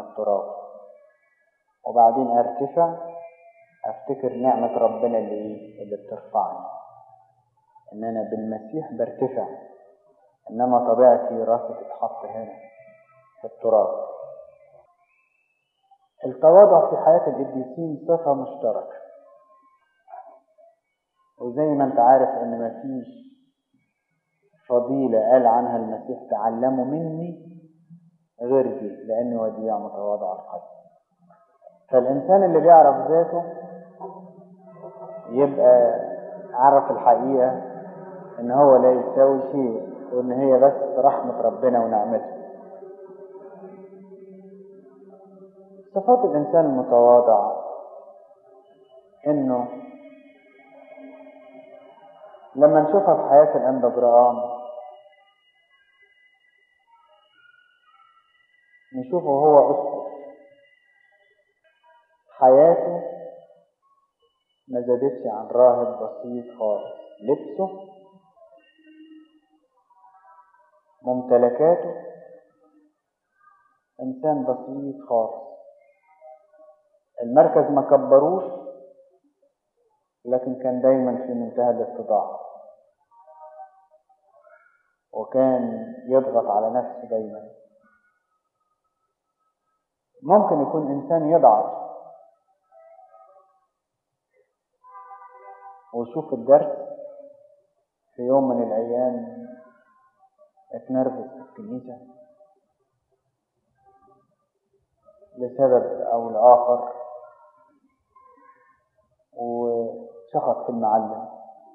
التراب وبعدين ارتفع افتكر نعمة ربنا اللي ايه اللي بترفعني ان انا بالمسيح برتفع انما طبيعتي راسي تتحط هنا في التراب التواضع في حياة القديسين صفة مشتركة وزي ما انت عارف ان مفيش فضيلة قال عنها المسيح تعلموا مني غير دي لاني وديع متواضع القلب فالانسان اللي بيعرف ذاته يبقى عرف الحقيقة ان هو لا يساوي شيء وان هي بس رحمة ربنا ونعمته صفات الانسان المتواضع انه لما نشوفها في حياة الأنبا برام نشوفه هو أسقف حياته ما زادتش عن راهب بسيط خالص لبسه ممتلكاته إنسان بسيط خالص المركز ما كبروش لكن كان دايما في منتهى الاتضاع وكان يضغط على نفسه دايما ممكن يكون انسان يضعف ويشوف الدرس في يوم من الايام اتنرفز في الكنيسه لسبب او لاخر وشخط في المعلم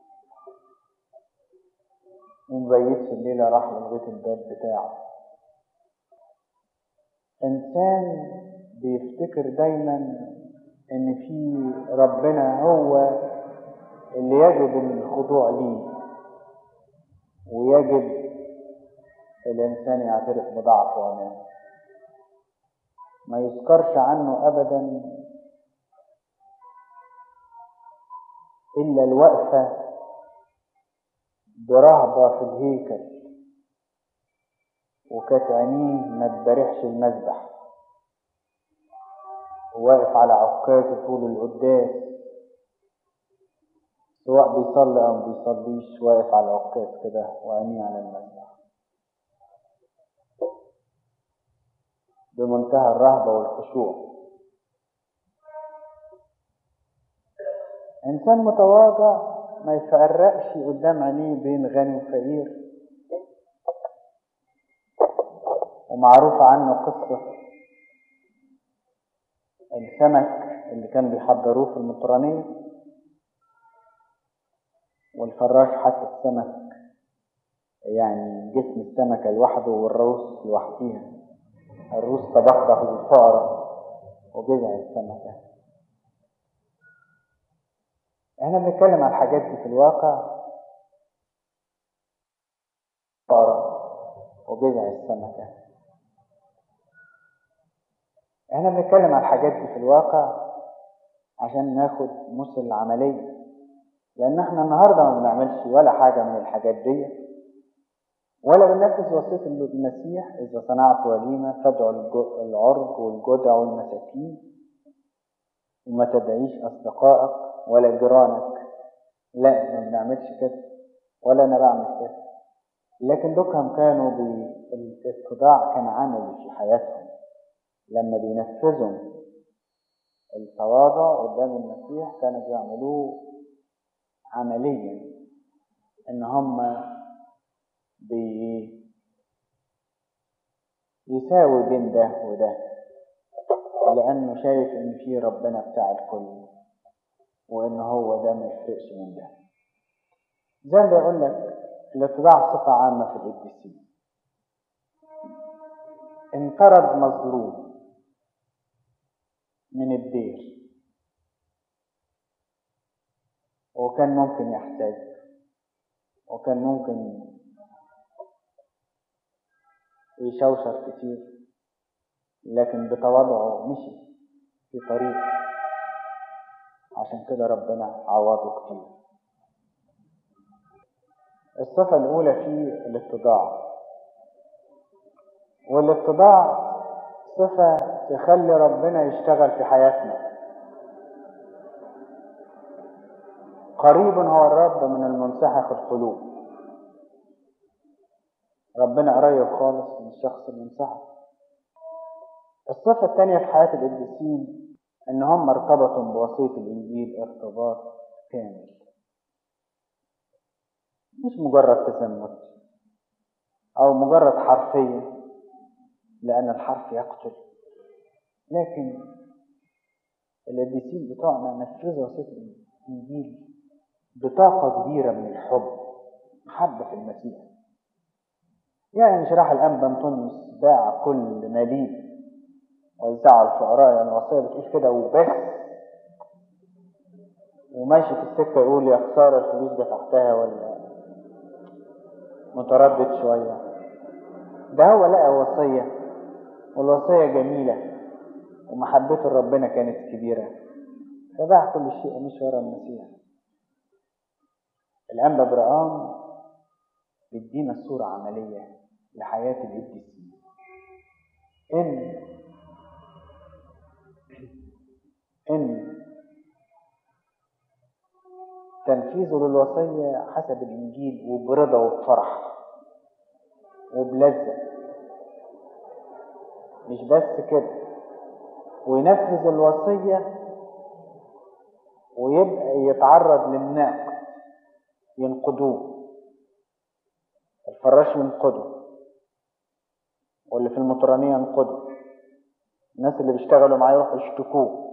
ومبيتش الليلة راح لغاية الباب بتاعه إنسان بيفتكر دايما إن في ربنا هو اللي يجب الخضوع ليه ويجب الإنسان يعترف بضعفه أمامه ما يذكرش عنه أبدا إلا الوقفة برهبة في الهيكل وكانت عينيه ما تبرحش المذبح وواقف على عكاته طول القداس سواء بيصلي أو ما بيصليش واقف على العكاز كده وعينيه على المذبح بمنتهى الرهبة والخشوع إنسان متواضع ما يفرقش قدام عينيه بين غني وفقير ومعروف عنه قصة السمك اللي كان بيحضروه في المطرانية والفراش حط السمك يعني جسم السمكة لوحده والروس لوحديها الروس طبخها بالفأرة وجذع السمكة احنا بنتكلم عن الحاجات دي في الواقع فأرة وجذع السمكة احنا بنتكلم عن الحاجات دي في الواقع عشان ناخد مثل العملية لأن احنا النهاردة ما بنعملش ولا حاجة من الحاجات دي ولا بننفذ وصية المسيح إذا صنعت وليمة فادعوا العرج والجدع والمساكين وما تدعيش أصدقائك ولا جيرانك لا ما بنعملش كده ولا أنا بعمل كده لكن دول كانوا بالاتضاع كان عملي في حياتهم لما بينفذوا التواضع قدام المسيح كانوا بيعملوه عمليا ان هم بي يساوي بين ده وده لانه شايف ان في ربنا بتاع الكل وان هو ده ما يفرقش من ده زي ما بيقول لك الاتباع صفة عامة في القديسين انطرد مظلوم من الدير وكان ممكن يحتاج وكان ممكن يشوشر كتير لكن بتواضعه مشي في طريق عشان كده ربنا عوضه كتير الصفة الأولى في الاتضاع والاتضاع صفة تخلي ربنا يشتغل في حياتنا قريب هو الرب من المنسحق القلوب ربنا قريب خالص من الشخص المنسحق الصفة الثانية في حياة القديسين إن هم ارتبطوا بوصية الإنجيل ارتباط كامل مش مجرد تزمت أو مجرد حرفية لأن الحرف يقتل لكن القديسين بتوعنا نفذوا وصية الإنجيل بطاقة كبيرة من الحب محبة في المسيح يعني مش راح الأنبا أنطونيوس باع كل ماليه وزعه الفقراء يعني الوصية بتقول كده وبس وماشي في السكة يقول يا خسارة الفلوس دفعتها ولا متردد شوية ده هو لقى وصية والوصية جميلة ومحبته لربنا كانت كبيرة فباع كل شيء ومشي ورا المسيح الأنبا برقام بيدينا صورة عملية لحياة القديسين إن إن تنفيذه للوصية حسب الإنجيل وبرضا وبفرح وبلذة مش بس كده وينفذ الوصية ويبقى يتعرض للنقد ينقدوه الفراش ينقده واللي في المطرانية ينقده الناس اللي بيشتغلوا معاه يروحوا يشتكوه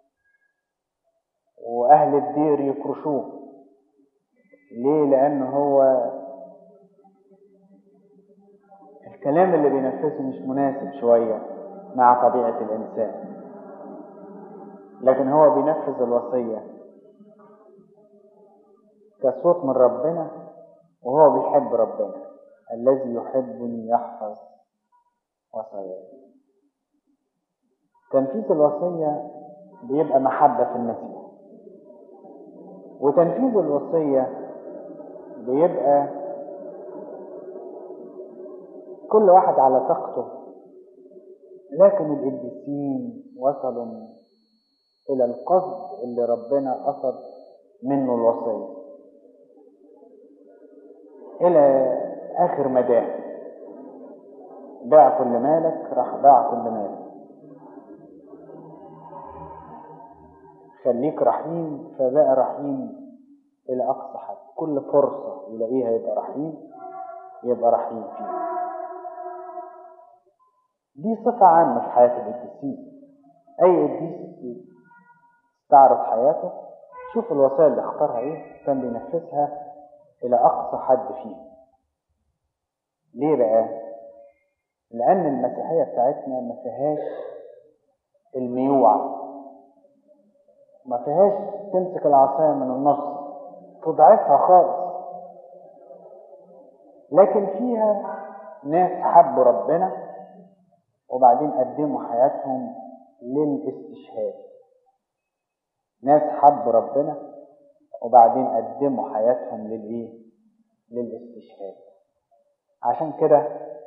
واهل الدير يكرشوه ليه لان هو الكلام اللي بينفذه مش مناسب شوية مع طبيعة الإنسان لكن هو بينفذ الوصية كصوت من ربنا وهو بيحب ربنا الذي يحبني يحفظ وصاياي تنفيذ الوصية بيبقى محبة في المسيح وتنفيذ الوصية بيبقى كل واحد على طاقته لكن القديسين وصلوا إلى القصد اللي ربنا قصد منه الوصية إلى آخر مداه باع كل مالك راح باع كل مالك خليك رحيم فبقى رحيم إلى أقصى حد كل فرصة يلاقيها يبقى رحيم يبقى رحيم فيها دي صفة عامة في حياة القديسين أي قديس استعرض حياته شوف الوسائل اللي اختارها ايه كان بينفذها إلى أقصى حد فيه ليه بقى؟ لأن المسيحية بتاعتنا ما فيهاش الميوعة ما فيهاش تمسك العصاية من النص تضعفها خالص لكن فيها ناس حبوا ربنا وبعدين قدموا حياتهم للاستشهاد ناس حبوا ربنا وبعدين قدموا حياتهم للايه للاستشهاد عشان كده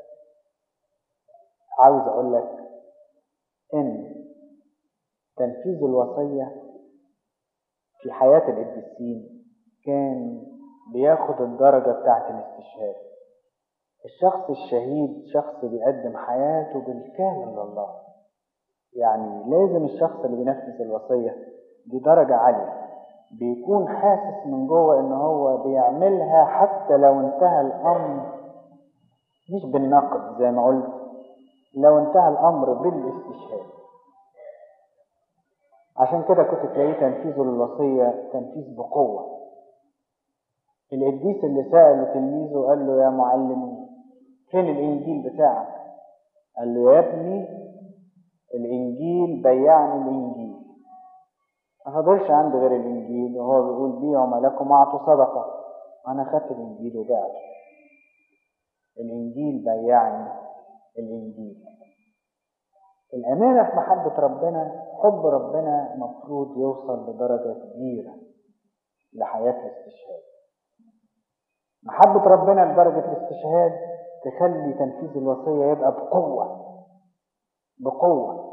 عاوز اقول لك ان تنفيذ الوصيه في حياه القديسين كان بياخد الدرجه بتاعه الاستشهاد الشخص الشهيد شخص بيقدم حياته بالكامل لله يعني لازم الشخص اللي بينفذ الوصيه دي درجه عاليه بيكون حاسس من جوه ان هو بيعملها حتى لو انتهى الامر مش بالنقد زي ما قلت لو انتهى الامر بالاستشهاد عشان كده كنت تلاقيه تنفيذه للوصية تنفيذ بقوة القديس اللي سأله تلميذه قال له يا معلم فين الإنجيل بتاعك قال له يا ابني الإنجيل بيعني الإنجيل ما فضلش عندي غير الإنجيل وهو بيقول بيعوا ملكم أعطوا صدقة أنا خدت الإنجيل وبعته الإنجيل بيعني الإنجيل الأمانة في محبة ربنا حب ربنا مفروض يوصل لدرجة كبيرة لحياة الاستشهاد محبة ربنا لدرجة الاستشهاد تخلي تنفيذ الوصية يبقى بقوة بقوة